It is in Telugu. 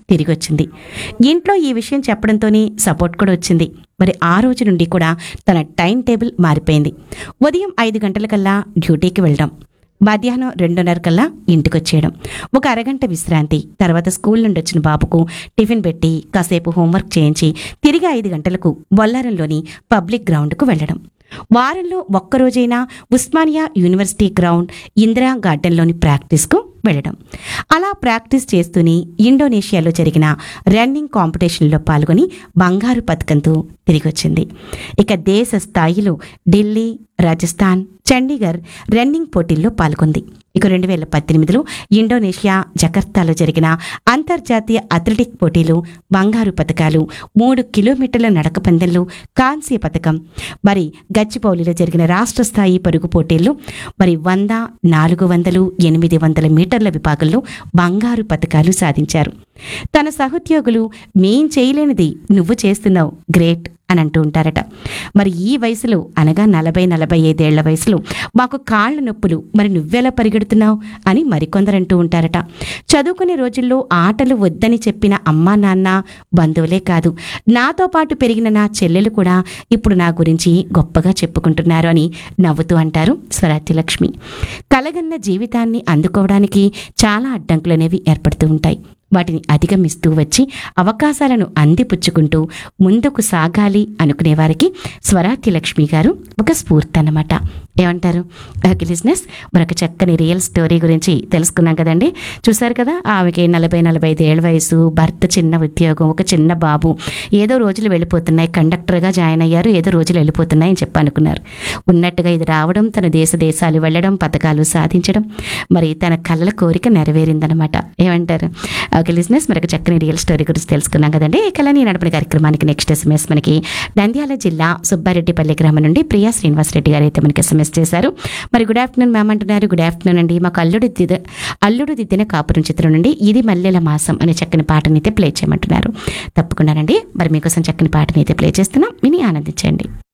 తిరిగి వచ్చింది ఇంట్లో ఈ విషయం చెప్పడంతోనే సపోర్ట్ కూడా వచ్చింది మరి ఆ రోజు నుండి కూడా తన టైం టేబుల్ మారిపోయింది ఉదయం ఐదు గంటలకల్లా డ్యూటీకి వెళ్ళడం మధ్యాహ్నం రెండున్నర కల్లా ఇంటికి వచ్చేయడం ఒక అరగంట విశ్రాంతి తర్వాత స్కూల్ నుండి వచ్చిన బాబుకు టిఫిన్ పెట్టి కాసేపు హోంవర్క్ చేయించి తిరిగి ఐదు గంటలకు బొల్లారంలోని పబ్లిక్ గ్రౌండ్కు వెళ్ళడం వారంలో ఒక్కరోజైనా ఉస్మానియా యూనివర్సిటీ గ్రౌండ్ ఇందిరా గార్డెన్లోని ప్రాక్టీస్కు వెళ్ళడం అలా ప్రాక్టీస్ చేస్తూనే ఇండోనేషియాలో జరిగిన రన్నింగ్ కాంపిటీషన్లో పాల్గొని బంగారు పథకంతో తిరిగి వచ్చింది ఇక దేశ స్థాయిలో ఢిల్లీ రాజస్థాన్ చండీగఢ్ రన్నింగ్ పోటీల్లో పాల్గొంది ఇక రెండు వేల పద్దెనిమిదిలో ఇండోనేషియా జకర్తాలో జరిగిన అంతర్జాతీయ అథ్లెటిక్ పోటీలు బంగారు పథకాలు మూడు కిలోమీటర్ల నడక పందెంలో కాంస్య పథకం మరి గచ్చిబౌలిలో జరిగిన రాష్ట్ర స్థాయి పరుగు పోటీల్లో మరి వంద నాలుగు వందలు ఎనిమిది వందల మీటర్ల విభాగంలో బంగారు పథకాలు సాధించారు తన సహోద్యోగులు మేం చేయలేనిది నువ్వు చేస్తున్నావు గ్రేట్ అని అంటూ ఉంటారట మరి ఈ వయసులో అనగా నలభై నలభై ఐదేళ్ల వయసులో మాకు కాళ్ళ నొప్పులు మరి నువ్వెలా పరిగెడుతున్నావు అని మరికొందరు అంటూ ఉంటారట చదువుకునే రోజుల్లో ఆటలు వద్దని చెప్పిన అమ్మా నాన్న బంధువులే కాదు నాతో పాటు పెరిగిన నా చెల్లెలు కూడా ఇప్పుడు నా గురించి గొప్పగా చెప్పుకుంటున్నారు అని నవ్వుతూ అంటారు స్వరాజ్యలక్ష్మి కలగన్న జీవితాన్ని అందుకోవడానికి చాలా అడ్డంకులు అనేవి ఏర్పడుతూ ఉంటాయి వాటిని అధిగమిస్తూ వచ్చి అవకాశాలను అందిపుచ్చుకుంటూ ముందుకు సాగాలి అనుకునే వారికి స్వరాజ్య లక్ష్మి గారు ఒక స్ఫూర్తి అన్నమాట ఏమంటారు లిజినెస్ మరొక చక్కని రియల్ స్టోరీ గురించి తెలుసుకున్నాం కదండి చూసారు కదా ఆమెకి నలభై నలభై ఐదు ఏళ్ళ వయసు భర్త చిన్న ఉద్యోగం ఒక చిన్న బాబు ఏదో రోజులు వెళ్ళిపోతున్నాయి కండక్టర్గా జాయిన్ అయ్యారు ఏదో రోజులు వెళ్ళిపోతున్నాయి అని చెప్పి అనుకున్నారు ఉన్నట్టుగా ఇది రావడం తన దేశ దేశాలు వెళ్ళడం పథకాలు సాధించడం మరి తన కళ్ళ కోరిక నెరవేరిందనమాట ఏమంటారు ఓకే లిజినెస్ మరొక చక్కని రియల్ స్టోరీ గురించి తెలుసుకున్నాం కదండి ఈ కళని నడిపిన కార్యక్రమానికి నెక్స్ట్ ఎస్ఎంఎస్ మనకి నంద్యాల జిల్లా సుబ్బారెడ్డిపల్లి గ్రామం నుండి ప్రియా శ్రీనివాసరెడ్డి గారు అయితే మనకి ఎస్ఎంఎస్ చేశారు మరి గుడ్ ఆఫ్టర్నూన్ మ్యామ్ అంటున్నారు గుడ్ ఆఫ్టర్నూన్ అండి మాకు అల్లుడు దిద అల్లుడు దిద్దిన కాపురం చిత్రం నుండి ఇది మల్లెల మాసం అనే చక్కని పాటని అయితే ప్లే చేయమంటున్నారు తప్పకుండానండి మరి మీకోసం చక్కని పాటని అయితే ప్లే చేస్తున్నాం విని ఆనందించండి